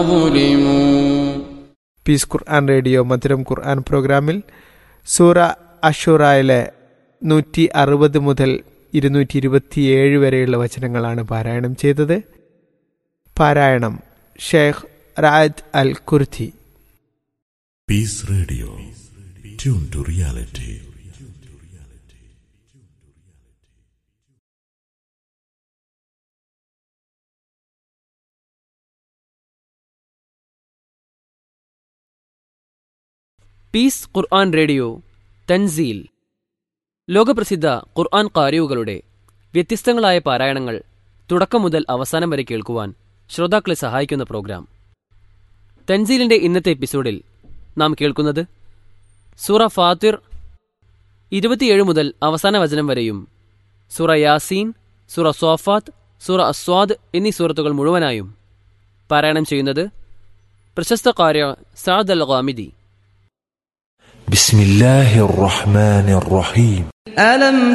ظلموا piece ഖുർആൻ radio മധുരം ഖുർആൻ പ്രോഗ്രാമിൽ സൂറ അഷുറായിലെ നൂറ്റി അറുപത് മുതൽ ഇരുന്നൂറ്റി ഇരുപത്തിയേഴ് വരെയുള്ള വചനങ്ങളാണ് പാരായണം ചെയ്തത് പാരായണം ഷെയ്ഖ് റായത്ത് അൽ കുർത്തി Peace Radio. Tune to reality. Peace ഖുർആൻ റേഡിയോ തൻസീൽ ലോകപ്രസിദ്ധ ഖുർആൻ കാരിയുകളുടെ വ്യത്യസ്തങ്ങളായ പാരായണങ്ങൾ തുടക്കം മുതൽ അവസാനം വരെ കേൾക്കുവാൻ ശ്രോതാക്കളെ സഹായിക്കുന്ന പ്രോഗ്രാം തൻസീലിന്റെ ഇന്നത്തെ എപ്പിസോഡിൽ നാം കേൾക്കുന്നത് സൂറ ഫാത്തിർ ഇരുപത്തിയേഴ് മുതൽ അവസാന വചനം വരെയും സൂറ യാസീൻ സൂറ സോഫാത്ത് സൂറ അസ്വാദ് എന്നീ സൂറത്തുകൾ മുഴുവനായും പാരായണം ചെയ്യുന്നത് പ്രശസ്ത കാര്യ സാദ് അൽ ഗാമിദി بسم الله الرحمن الرحيم ألم